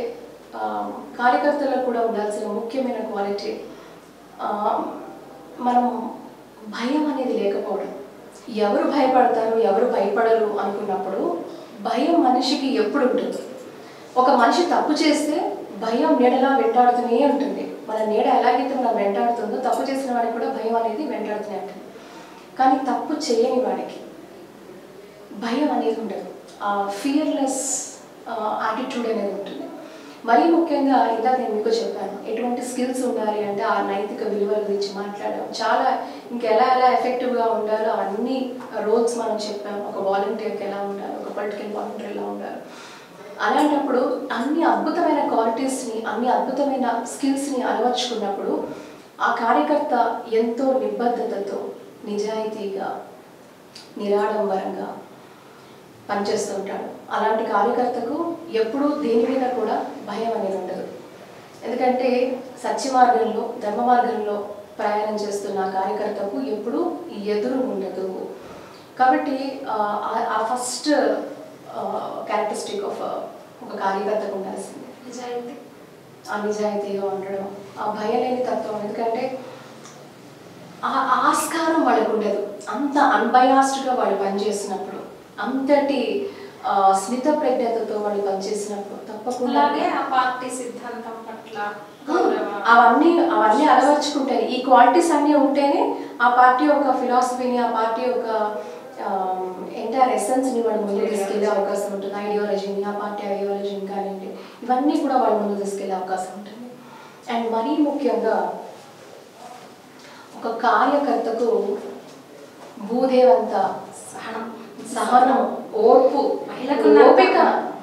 ఆ, కార్యకర్తలకు కూడా ఉండాల్సిన ముఖ్యమైన క్వాలిటీ ఆ, మనం భయం అనేది లేకపోవడం ఎవరు భయపడతారు ఎవరు భయపడరు అనుకున్నప్పుడు భయం మనిషికి ఎప్పుడు ఉంటుంది ఒక మనిషి తప్పు చేస్తే భయం నీడలా వెంటాడుతూనే ఉంటుంది మన నీడ ఎలాగైతే మనం వెంటాడుతుందో తప్పు చేసిన వాడికి కూడా భయం అనేది వెంటాడుతూనే ఉంటుంది కానీ తప్పు చేయని వాడికి భయం అనేది ఉండదు ఆ ఫియర్లెస్ యాటిట్యూడ్ అనేది ఉంటుంది మరీ ముఖ్యంగా ఇందాక నేను మీకు చెప్పాను ఎటువంటి స్కిల్స్ ఉండాలి అంటే ఆ నైతిక విలువల గురించి మాట్లాడడం చాలా ఇంకెలా ఎలా ఎఫెక్టివ్గా ఉండాలో అన్ని రోల్స్ మనం చెప్పాం ఒక వాలంటీర్కి ఎలా ఉండాలి ఒక పొలిటికల్ వాలంటీర్ ఎలా ఉండాలి అలాంటప్పుడు అన్ని అద్భుతమైన క్వాలిటీస్ని అన్ని అద్భుతమైన స్కిల్స్ని అలవర్చుకున్నప్పుడు ఆ కార్యకర్త ఎంతో నిబద్ధతతో నిజాయితీగా నిరాడంబరంగా పనిచేస్తూ ఉంటాడు అలాంటి కార్యకర్తకు ఎప్పుడూ దేని మీద కూడా భయం అనేది ఉండదు ఎందుకంటే సత్య మార్గంలో ధర్మ మార్గంలో ప్రయాణం చేస్తున్న ఆ కార్యకర్తకు ఎప్పుడూ ఎదురు ఉండదు కాబట్టి ఆ, ఆ- ఆ ఫస్ట్ క్యారెక్టరిస్టిక్ ఆఫ్ ఒక కార్యకర్తకు ఉండాల్సిందే నిజాయితీ ఆ నిజాయితీగా ఉండడం ఆ భయం లేని తత్వం ఎందుకంటే ఆ ఆస్కారం వాళ్ళకు ఉండదు అంత అన్బయాస్డ్గా వాళ్ళు పనిచేసినప్పుడు అంతటి ఆ, స్మిత ప్రజ్ఞతతో వాళ్ళు పనిచేసినప్పుడు తప్పకుండా అలాగే ఆ పార్టీ సిద్ధాంతం పట్ల గౌరవం అవన్నీ అవన్నీ అలవర్చుకుంటాయి ఈ క్వాలిటీస్ అన్నీ ఉంటేనే ఆ పార్టీ యొక్క ఫిలాసఫీని ఆ పార్టీ యొక్క ఎంటైర్ ఎసెన్స్ని వాళ్ళు ముందు తీసుకెళ్లే అవకాశం ఉంటుంది ఐడియాలజీని ఆ పార్టీ ఐడియాలజీని కానివ్వండి ఇవన్నీ కూడా వాళ్ళు ముందు తీసుకెళ్లే అవకాశం ఉంటుంది అండ్ మరీ ముఖ్యంగా ఒక కార్యకర్తకు భూదేవంత సహనం సహనం ఓర్పు మహిళకున్నంత- ఓపిక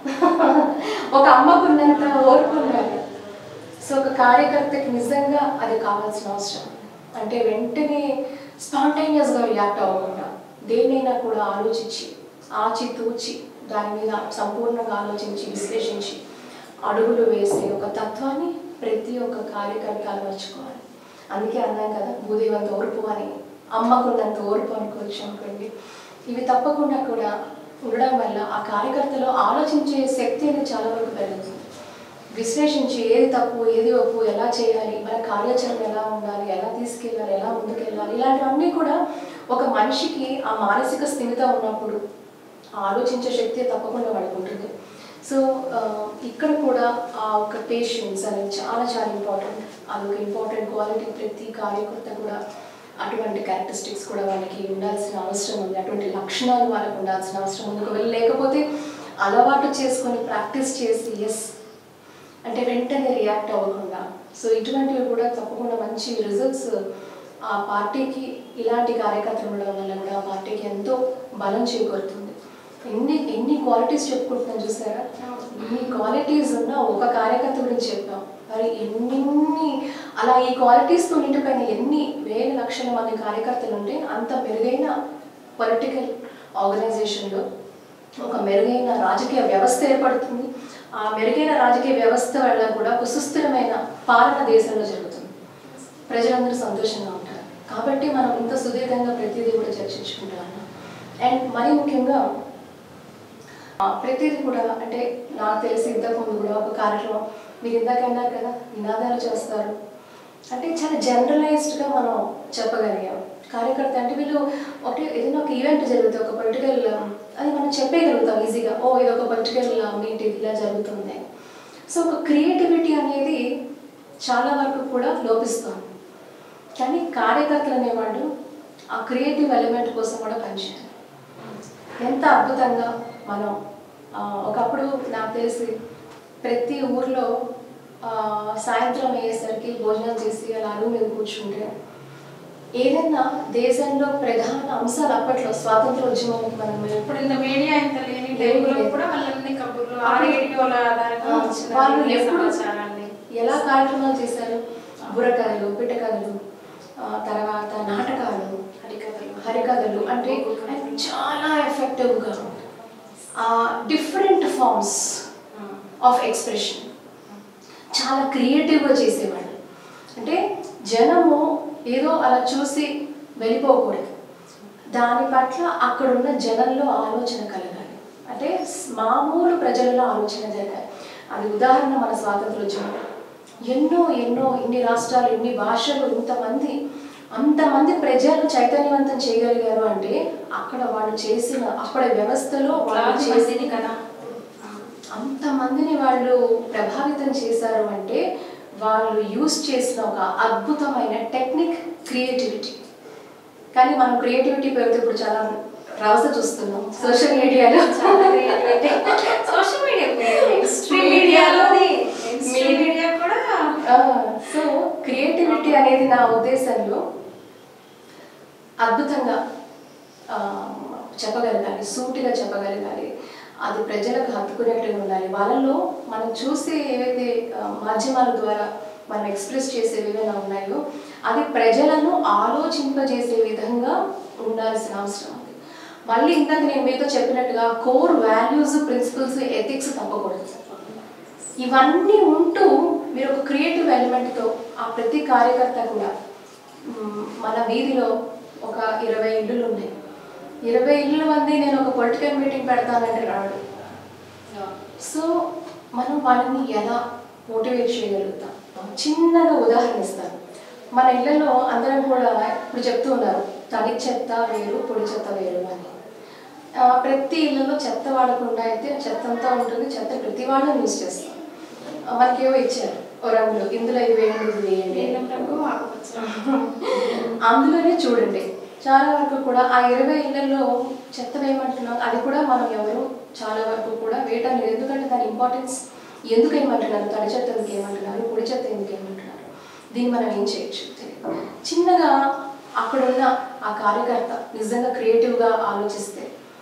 ఒక అమ్మకున్నంత ఓర్పు ఉండాలి సో ఒక కార్యకర్తకి నిజంగా అది కావాల్సిన అవసరం అంటే వెంటనే స్పాంటేనియస్గా రియాక్ట్ అవ్వకుండా దేన్నైనా కూడా ఆలోచించి ఆచితూచి దాని మీద సంపూర్ణంగా ఆలోచించి విశ్లేషించి అడుగులు వేసే ఒక తత్వాన్ని ప్రతి ఒక్క కార్యకర్త అలవర్చుకోవాలి అందుకే అన్నాం కదా భూదేవంత ఓర్పు అని అమ్మకున్నంత ఓర్పు అనుకోవచ్చు అనుకోండి ఇవి తప్పకుండా కూడా ఉండడం వల్ల ఆ కార్యకర్తలో ఆలోచించే శక్తి అనేది చాలా వరకు పెరుగుతుంది విశ్లేషించి ఏది తప్పు ఏది ఒప్పు ఎలా చేయాలి మన కార్యాచరణ ఎలా ఉండాలి ఎలా తీసుకెళ్ళాలి ఎలా ముందుకెళ్ళాలి ఇలాంటివన్నీ కూడా ఒక మనిషికి ఆ మానసిక స్థిమిత ఉన్నప్పుడు ఆ ఆలోచించే శక్తి తప్పకుండా వాడికి ఉంటుంది సో ఆ, ఇక్కడ కూడా ఆ ఒక పేషెన్స్ అనేది చాలా చాలా ఇంపార్టెంట్ అదొక ఇంపార్టెంట్ క్వాలిటీ ప్రతి కార్యకర్త కూడా అటువంటి క్యారెక్టరిస్టిక్స్ కూడా వాళ్ళకి ఉండాల్సిన అవసరం ఉంది అటువంటి లక్షణాలు వాళ్ళకి ఉండాల్సిన అవసరం ఉంది ఒకవేళ లేకపోతే అలవాటు చేసుకొని ప్రాక్టీస్ చేసి ఎస్ అంటే వెంటనే రియాక్ట్ అవ్వకుండా సో ఇటువంటివి కూడా తప్పకుండా మంచి రిజల్ట్స్ ఆ పార్టీకి ఇలాంటి కార్యకర్తలు ఉండడం వల్ల కూడా ఆ పార్టీకి ఎంతో బలం చేకూరుతుంది ఎన్ని ఎన్ని క్వాలిటీస్ చెప్పుకుంటున్నాం చూసారా ఇన్ని క్వాలిటీస్ ఉన్న ఒక కార్యకర్త గురించి చెప్పాం మరి ఎన్ని అలా ఈ క్వాలిటీస్తో నిండిపోయిన ఎన్ని వేల లక్షల మంది కార్యకర్తలు ఉంటే అంత మెరుగైన పొలిటికల్ ఆర్గనైజేషన్లో ఒక మెరుగైన రాజకీయ వ్యవస్థ ఏర్పడుతుంది ఆ మెరుగైన రాజకీయ వ్యవస్థ వల్ల కూడా ఒక సుస్థిరమైన పాలన దేశంలో జరుగుతుంది ప్రజలందరూ సంతోషంగా ఉంటారు కాబట్టి మనం ఇంత సుదీర్ఘంగా ప్రతిదీ కూడా చర్చించుకుంటా ఉన్నాం అండ్ మరీ ముఖ్యంగా ఆ, ప్రతిదీ కూడా అంటే నాకు తెలిసి ఇంతకుముందు కూడా ఒక కార్యక్రమం మీరు ఇందాక అన్నారు కదా నినాదాలు చేస్తారు అంటే చాలా జనరలైజ్డ్గా మనం చెప్పగలిగాం కార్యకర్త అంటే వీళ్ళు ఒకటి ఏదైనా ఒక ఈవెంట్ జరుగుతుంది ఒక పొలిటికల్ అది మనం చెప్పేయగలుగుతాం ఈజీగా ఓ ఇది ఒక పొలిటికల్ మీట్ ఇది ఇలా జరుగుతుంది సో ఒక క్రియేటివిటీ అనేది చాలా వరకు కూడా లోపిస్తుంది కానీ కార్యకర్తలు అనేవాళ్ళు ఆ క్రియేటివ్ ఎలిమెంట్ కోసం కూడా పనిచేయాలి ఎంత అద్భుతంగా మనం ఆ, ఒకప్పుడు నాకు తెలిసి ప్రతి ఊర్లో ఆ, సాయంత్రం అయ్యేసరికి భోజనం చేసి అలా అరుగు మీద కూర్చుంటే ఏదైనా దేశంలో ప్రధాన అంశాలు అప్పట్లో స్వాతంత్ర ఉద్యమం మనం ఇప్పుడు ఇంత మీడియా ఇంత లేని టైంలో కూడా వాళ్ళన్ని కబుర్లు ఆ రేడియోల ఆధారంగా ఆ, వచ్చిన వాళ్ళు ఈ ఎప్పుడు సమాచారాన్ని ఎలా కార్యక్రమాలు చేశారు బుర్రకథలు పిట్టకథలు ఆ, తర్వాత నాటకాలు హరికథలు హరికథలు అంటే ఆయన చాలా ఎఫెక్టివ్గా డిఫరెంట్ ఫార్మ్స్ ఆఫ్ ఎక్స్ప్రెషన్ చాలా క్రియేటివ్గా చేసేవాళ్ళు అంటే జనము ఏదో అలా చూసి వెళ్ళిపోకూడదు దాని పట్ల అక్కడున్న జనంలో ఆలోచన కలగాలి అంటే స్- మామూలు ప్రజలలో ఆలోచన జరగాలి అది ఉదాహరణ మన స్వాతంత్రోద్యమం ఎన్నో ఎన్నో ఇన్ని రాష్ట్రాలు ఇన్ని భాషలు ఇంతమంది అంతమంది ప్రజలు చైతన్యవంతం చేయగలిగారు అంటే అక్కడ వాళ్ళు చేసిన అక్కడ వ్యవస్థలో వాళ్ళు చేసిన చేసింది కదా అంతమందిని వాళ్ళు ప్రభావితం చేశారు అంటే వాళ్ళు యూస్ చేసిన ఒక అద్భుతమైన టెక్నిక్ క్రియేటివిటీ కానీ మనం క్రియేటివిటీ పేరుతో ఇప్పుడు చాలా రవస చూస్తున్నాం సోషల్ మీడియాలో చాలా creativity. సోషల్ మీడియా మెయిన్ మీడియాలోని మెయిన్ మీడియా కూడా సో క్రియేటివిటీ అనేది నా ఉద్దేశంలో అద్భుతంగా ఆ, చెప్పగలగాలి సూటిగా చెప్పగలగాలి అది ప్రజలకు హత్తుకునేట్టుగా ఉండాలి వాళ్ళలో మనం చూసే ఏవైతే ఆ, మాధ్యమాల ద్వారా మనం ఎక్స్ప్రెస్ చేసేవి ఏవైనా ఉన్నాయో అది ప్రజలను ఆలోచింపజేసే విధంగా ఉండాల్సిన అవసరం ఉంది మళ్ళీ ఇందాక నేను మీతో చెప్పినట్టుగా కోర్ వాల్యూస్ ప్రిన్సిపల్స్ ఎథిక్స్ తప్పకూడదు ఇవన్నీ ఉంటూ మీరు ఒక క్రియేటివ్ ఎలిమెంట్తో ఆ ప్రతి కార్యకర్త కూడా మ్, మన వీధిలో ఒక ఇరవై ఇల్లులు ఉన్నాయి ఇరవై ఇల్లు మంది నేను ఒక పొలిటికల్ మీటింగ్ పెడతానంటే రాడు సో మనం వాళ్ళని ఎలా మోటివేట్ చేయగలుగుతాం చిన్నగా ఉదాహరణ ఇస్తాను మన ఇళ్ళలో అందరం కూడా ఇప్పుడు చెప్తూ ఉన్నారు తడి చెత్త వేరు పొడి చెత్త వేరు అని ఆ, ప్రతి ఇళ్ళలో చెత్త వాడకుండా అయితే చెత్త అంతా ఉంటుంది చెత్త ప్రతి వాడు యూజ్ చేస్తాం ఆ, మనకేవో ఇచ్చారు ఓ రంగులు ఇందులో ఇవి వేయండి ఇది వేయండి నీలం రంగు ఆకుపచ్చ అందులోనే చూడండి చాలా వరకు కూడా ఆ ఇరవై ఇళ్లలో చెత్త వేయమంటున్నాం అది కూడా మనం ఎవరు చాలా వరకు కూడా వేయటం లేదు ఎందుకంటే దాని ఇంపార్టెన్స్ ఎందుకు ఏమంటున్నారు తడి చెత్త ఎందుకు ఏమంటున్నారు పొడి చెత్త ఎందుకు ఏమంటున్నారు దీన్ని మనం ఏం చేయొచ్చు తెలియదు చిన్నగా అక్కడున్న ఆ కార్యకర్త నిజంగా క్రియేటివ్గా ఆలోచిస్తే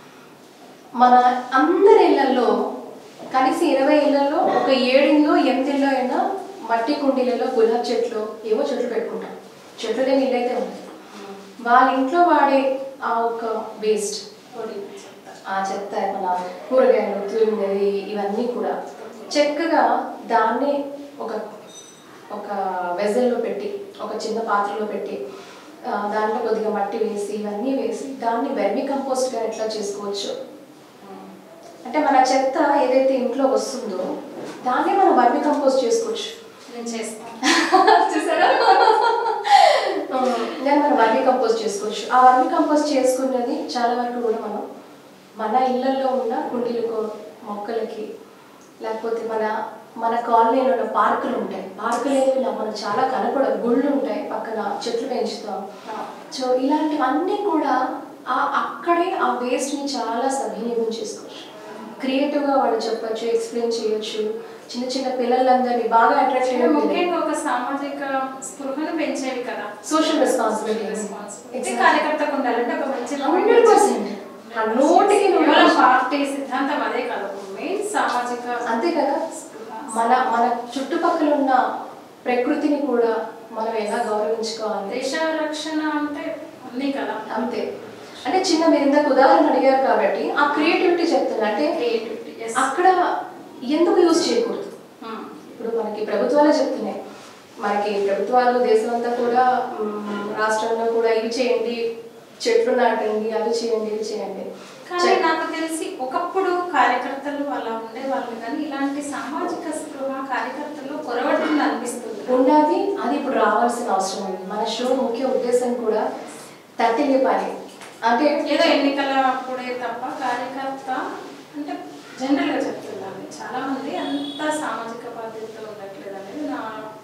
మన అందరి ఇళ్లలో కలిసి ఇరవై ఇళ్లలో ఒక ఏడింట్లో ఎనిమిదిలో అయినా మట్టి కుండీలలో గులాబ్ చెట్లు ఏవో చెట్లు పెట్టుకుంటాం చెట్లు లేని ఇల్లు అయితే ఉంది వాళ్ళ ఇంట్లో వాడే ఆ ఒక వేస్ట్ పొడి ఆ చెత్త మన కూరగాయలు తురిమినవి ఇవన్నీ కూడా చక్కగా దాన్ని ఒక ఒక వెజల్లో పెట్టి ఒక చిన్న పాత్రలో పెట్టి ఆ, దాంట్లో కొద్దిగా మట్టి వేసి ఇవన్నీ వేసి దాన్ని వెర్మి కంపోస్ట్గా ఎట్లా చేసుకోవచ్చు అంటే మన చెత్త ఏదైతే ఇంట్లో వస్తుందో దాన్ని మనం వర్మి కంపోస్ట్ చేసుకోవచ్చు నేను చేస్తాను చూసారా దాన్ని మనం వర్మి కంపోస్ట్ చేసుకోవచ్చు ఆ వర్మి కంపోస్ట్ చేసుకున్నది చాలా వరకు కూడా మనం మన ఇళ్ళల్లో ఉన్న కుండీలకు మొక్కలకి లేకపోతే మన మన కాలనీలో ఉన్న పార్కులు ఉంటాయి పార్కులు ఏమి మనం చాలా కనపడ గుళ్ళు ఉంటాయి పక్కన చెట్లు పెంచుతాం సో ఇలాంటివన్నీ కూడా ఆ అక్కడే ఆ వేస్ట్ని చాలా సద్వినియోగం చేసుకోవచ్చు క్రియేటివ్గా వాళ్ళు చెప్పొచ్చు ఎక్స్ప్లెయిన్ చేయొచ్చు చిన్న చిన్న పిల్లలందరినీ బాగా అట్రాక్ట్ అంటే చేయడం ముఖ్యంగా ఒక సామాజిక స్పృహను పెంచేవి కదా సోషల్ రెస్పాన్సిబిలిటీ రెస్పాన్సిబిలిటీ కార్యకర్తకు ఉండాలంటే ఒక మంచి హండ్రెడ్ పర్సెంట్ నూటికి నూరు కేవలం percent. పార్టీ సిద్ధాంతం అదే కాదు మెయిన్ సామాజిక అంతే కదా మన మన చుట్టుపక్కల ఉన్న ప్రకృతిని కూడా మనం ఎలా గౌరవించుకోవాలి దేశ రక్షణ అంటే అన్నీ కదా అంతే అంటే చిన్న మీరు ఇందాక ఉదాహరణ అడిగారు కాబట్టి ఆ క్రియేటివిటీ చెప్తున్నా అంటే క్రియేటివిటీ అక్కడ ఎందుకు యూజ్ చేయకూడదు ఇప్పుడు మనకి ప్రభుత్వాలే చెప్తున్నాయి మనకి ప్రభుత్వాలు దేశం అంతా కూడా మ్, రాష్ట్రంలో కూడా ఇవి చేయండి చెట్లు నాటండి అవి చేయండి ఇవి చేయండి కానీ చె- నాకు తెలిసి ఒకప్పుడు కార్యకర్తలు అలా ఉండేవాళ్ళు కానీ ఇలాంటి సామాజిక స్పృహ కార్యకర్తలు కొరవడుతుంది అనిపిస్తుంది ఉండాలి అది ఇప్పుడు రావాల్సిన అవసరం ఉంది మన షో ముఖ్య ఉద్దేశం కూడా తట్టిల్లి పని అంటే ఏదో ఎన్నికల అప్పుడే తప్ప కార్యకర్త అంటే జనరల్ గా చెప్తున్నాను చాలా మంది అంత సామాజిక బాధ్యత ఉండట్లేదు అనేది నా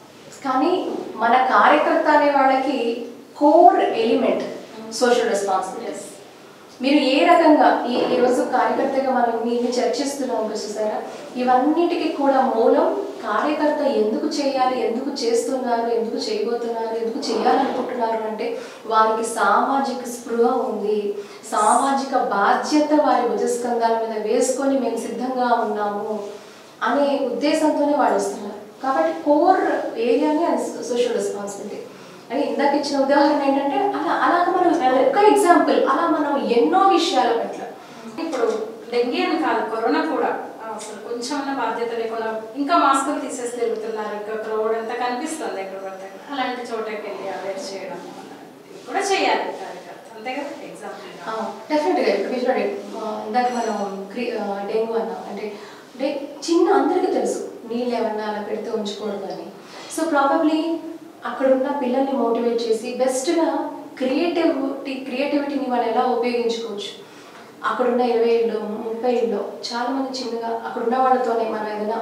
కానీ మన కార్యకర్త అనే వాళ్ళకి కోర్ ఎలిమెంట్ సోషల్ రెస్పాన్సిబిలిటీస్ మీరు ఏ రకంగా ఈ ఈ రోజు కార్యకర్తగా మనం ఇన్ని చర్చిస్తున్నాం కదా చూసారా ఇవన్నిటికీ కూడా మూలం కార్యకర్త ఎందుకు చేయాలి ఎందుకు చేస్తున్నారు ఎందుకు చేయబోతున్నారు ఎందుకు చేయాలనుకుంటున్నారు అంటే వారికి సామాజిక స్పృహ ఉంది సామాజిక బాధ్యత వారి భుజస్కంధాల మీద వేసుకొని మేము సిద్ధంగా ఉన్నాము అనే ఉద్దేశంతోనే వాళ్ళు వస్తున్నారు కాబట్టి కోర్ ఏరియానే అది సోషల్ రెస్పాన్సిబిలిటీ అని ఇందాక ఇచ్చిన ఉదాహరణ ఏంటంటే అలా అలాగ మనం ఒక ఎగ్జాంపుల్ అలా మనం ఎన్నో విషయాల పట్ల ఇప్పుడు డెంగీ అని కాదు కరోనా కూడా అసలు కొంచెం బాధ్యత లేకుండా ఇంకా మాస్కులు తీసేసి తిరుగుతున్నారు ఇంకా క్రౌడ్ అంతా కనిపిస్తుంది ఎక్కడ పడితే అక్కడ. అలాంటి చోటకి వెళ్ళి అవేర్ చేయడం ఇది కూడా చేయాలి కార్యకర్త అంతే కదా ఎగ్జాంపుల్ డెఫినెట్గా ఇప్పుడు మీరు చూడండి ఆ, ఇందాక మనం క్రి ఆ, డెంగ్యూ అన్నాం అంటే డే చిన్న అందరికీ తెలుసు నీళ్ళు ఏమన్నా అలా పెడితే ఉంచకూడదు అని సో ప్రాబబ్లీ అక్కడ ఉన్న పిల్లల్ని మోటివేట్ చేసి బెస్ట్గా క్రియేటివిటీ క్రియేటివిటీని వాళ్ళు ఎలా ఉపయోగించుకోవచ్చు అక్కడున్న ఇరవై ఏళ్ళు ముప్పై ఏళ్ళు చాలా మంది చిన్నగా అక్కడ ఉన్న వాళ్ళతోనే మనం ఏదైనా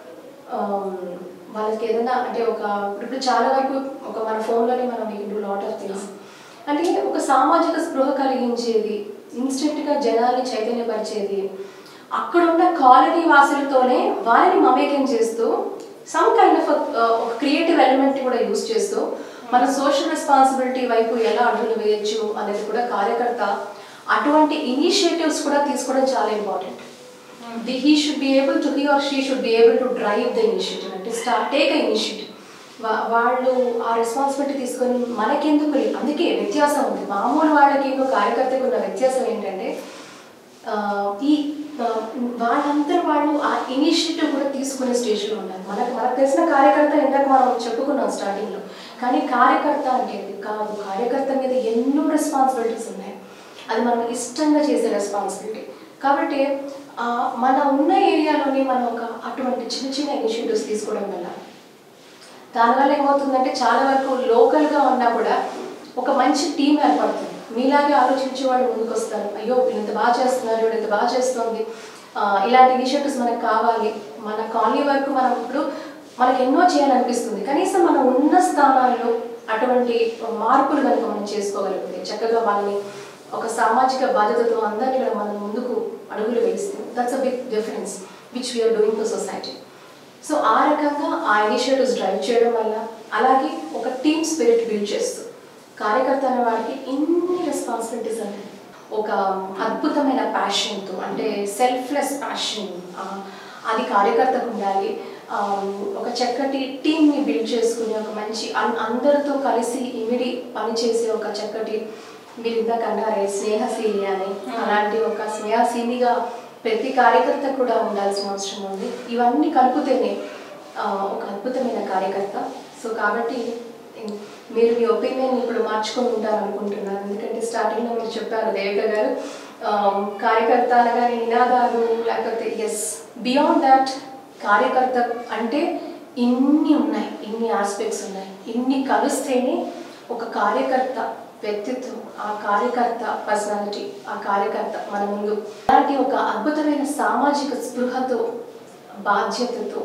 ఆమ్, వాళ్ళకి ఏదైనా అంటే ఒక ఇప్పుడు చాలా వరకు ఒక మన ఫోన్లోనే మనం we do lot of things అంటే ఒక సామాజిక స్పృహ కలిగించేది ఇన్స్టెంట్గా జనాల్ని చైతన్యపరిచేది అక్కడున్న కాలనీ వాసులతోనే వారిని మమేకం చేస్తూ సమ్ కైండ్ ఆఫ్ ఒక క్రియేటివ్ ఎలిమెంట్ కూడా యూస్ చేస్తూ మన సోషల్ రెస్పాన్సిబిలిటీ వైపు ఎలా అడుగులు వేయొచ్చు అనేది కూడా కార్యకర్త అటువంటి ఇనిషియేటివ్స్ కూడా తీసుకోవడం చాలా important the he should be able to he or she should be able to drive the initiative అంటే స్టార్ట్ టేక్ అ ఇనిషియేటివ్ వాళ్ళు ఆ రెస్పాన్సిబిలిటీ తీసుకొని మనకెందుకు లేదు అందుకే వ్యత్యాసం ఉంది మామూలు వాళ్ళకి ఇంకో కార్యకర్తకు ఉన్న వ్యత్యాసం ఏంటంటే ఆ, ఈ ఆ, వాళ్ళందరూ వాళ్ళు ఆ ఇనిషియేటివ్ కూడా తీసుకునే స్టేజ్లో ఉన్నారు మనకు మనకు తెలిసిన కార్యకర్త ఇందాక మనం చెప్పుకున్నాం స్టార్టింగ్లో కానీ కార్యకర్త అంటే ఇది కాదు కార్యకర్త మీద ఎన్నో రెస్పాన్సిబిలిటీస్ ఉన్నాయి అది మనం ఇష్టంగా చేసే రెస్పాన్సిబిలిటీ కాబట్టి ఆ, మన ఉన్న ఏరియాలోనే మనం ఒక అటువంటి చిన్న చిన్న ఇనిషియేటివ్స్ తీసుకోవడం వల్ల దానివల్ల ఏమవుతుందంటే చాలా వరకు లోకల్గా ఉన్నా కూడా ఒక మంచి టీం ఏర్పడుతుంది మీలాగే ఆలోచించే వాళ్ళు ముందుకు వస్తారు అయ్యో వీళ్ళు ఇంత బాగా చేస్తున్నారు వీళ్ళు ఇంత బాగా చేస్తుంది ఆ, ఇలాంటి ఇనిషియేటివ్స్ మనకు కావాలి మన కాలనీ వరకు మనం ఇప్పుడు మనకు ఎన్నో చేయాలనిపిస్తుంది కనీసం మనం ఉన్న స్థానాల్లో అటువంటి మార్పులు కనుక మనం చేసుకోగలిగితే చక్కగా వాళ్ళని ఒక సామాజిక బాధ్యతతో అందరినీ కూడా మనం ముందుకు అడుగులు వేస్తే that's a big difference which we are doing to society so ఆ రకంగా ఆ ఇనిషియేటివ్స్ డ్రైవ్ చేయడం వల్ల అలాగే ఒక టీమ్ స్పిరిట్ బిల్డ్ చేస్తూ కార్యకర్త అనే వాడికి ఇన్ని రెస్పాన్సిబిలిటీస్ ఉన్నాయి ఒక అద్భుతమైన ప్యాషన్తో అంటే సెల్ఫ్లెస్ ప్యాషన్ అది కార్యకర్తకు ఉండాలి ఆ, ఒక చక్కటి టీమ్ని బిల్డ్ చేసుకుని ఒక మంచి అన్- అందరితో కలిసి ఇమిడి పనిచేసే ఒక చక్కటి మీరు ఇందాక అన్నారే స్నేహశీలి అని అలాంటి ఒక స్నేహశీలిగా ప్రతి కార్యకర్త కూడా ఉండాల్సిన అవసరం ఉంది ఇవన్నీ కలుపుతేనే ఆ, ఒక అద్భుతమైన కార్యకర్త సో కాబట్టి ఇం- మీరు మీ ఒపీనియన్ ఇప్పుడు మార్చుకొని ఉంటారు అనుకుంటున్నాను ఎందుకంటే స్టార్టింగ్లో మీరు చెప్పారు దేవిక గారు ఆ, కార్యకర్త అనగానే నినాదాలు లేకపోతే ఎస్ బియాండ్ దాట్ కార్యకర్త అంటే ఇన్ని ఉన్నాయి ఇన్ని ఆస్పెక్ట్స్ ఉన్నాయి ఇన్ని కలిస్తేనే ఒక కార్యకర్త వ్యక్తిత్వం ఆ కార్యకర్త పర్సనాలిటీ ఆ కార్యకర్త మన ముందు అలాంటి ఒక అద్భుతమైన సామాజిక స్పృహతో బాధ్యతతో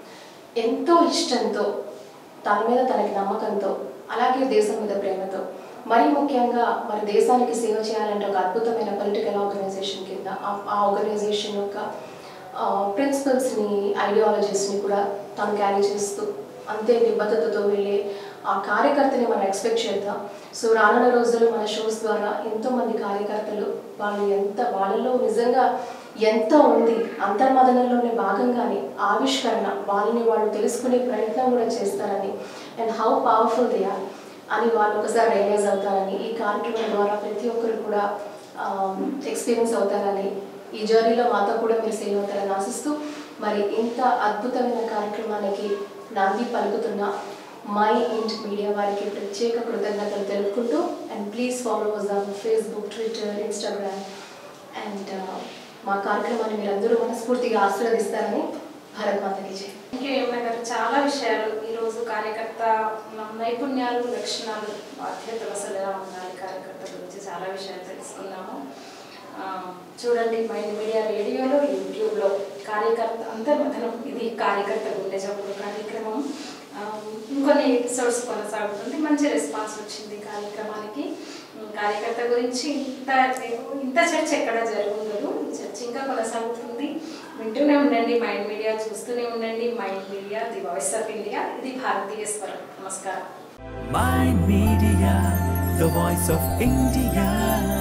ఎంతో ఇష్టంతో తన మీద తనకి నమ్మకంతో అలాగే దేశం మీద ప్రేమతో మరీ ముఖ్యంగా మరి దేశానికి సేవ చేయాలంటే ఒక అద్భుతమైన పొలిటికల్ ఆర్గనైజేషన్ కింద ఆ- ఆ ఆర్గనైజేషన్ యొక్క ప్రిన్సిపల్స్ని ఐడియాలజీస్ని కూడా తను క్యారీ చేస్తూ అంతే నిబద్ధతతో వెళ్ళే ఆ కార్యకర్తని మనం ఎక్స్పెక్ట్ చేద్దాం సో రానున్న రోజుల్లో మన షోస్ ద్వారా ఎంతోమంది కార్యకర్తలు వాళ్ళు ఎంత వాళ్ళలో నిజంగా ఎంత ఉంది అంతర్మదనంలోనే భాగంగానే ఆవిష్కరణ వాళ్ళని వాళ్ళు తెలుసుకునే ప్రయత్నం కూడా చేస్తారని and how powerful they are అని వాళ్ళు ఒకసారి రియలైజ్ అవుతారని ఈ కార్యక్రమం ద్వారా ప్రతి ఒక్కరు కూడా ఎక్స్పీరియన్స్ అవుతారని ఈ జర్నీలో మాతో కూడా మీరు సేవ్ అవుతారని ఆశిస్తూ మరి ఇంత అద్భుతమైన కార్యక్రమానికి నాంది పలుకుతున్న మై ఇంట్ మీడియా వారికి ప్రత్యేక కృతజ్ఞతలు తెలుపుకుంటూ and please follow on Facebook Twitter Instagram and మా కార్యక్రమాన్ని మీరందరూ మనస్ఫూర్తిగా ఆశీర్వదిస్తారని భారత్ మాతకి జై థ్యాంక్ యూ యమున గారు చాలా విషయాలు ఈరోజు కార్యకర్త నైపుణ్యాలు లక్షణాలు బాధ్యతలు అసలు ఎలా ఉండాలి కార్యకర్త గురించి చాలా విషయాలు తెలుసుకున్నాము ఆ, చూడండి మైండ్ మీడియా రేడియోలో యూట్యూబ్లో కార్యకర్త అంతర్మథనం ఇది కార్యకర్త గుండె చప్పుడు కార్యక్రమం ఆ, ఇంకొన్ని ఎపిసోడ్స్ కొనసాగుతుంది మంచి రెస్పాన్స్ వచ్చింది కార్యక్రమానికి ఉమ్, కార్యకర్త గురించి ఇంత ఇంత చర్చ ఎక్కడ జరుగుండదు ఈ చర్చ ఇంకా కొనసాగుతుంది వింటూనే ఉండండి మైండ్ మీడియా చూస్తూనే ఉండండి mind media the voice of India ఇది భారతీయ స్వరం నమస్కారం Mind Media, the voice of India.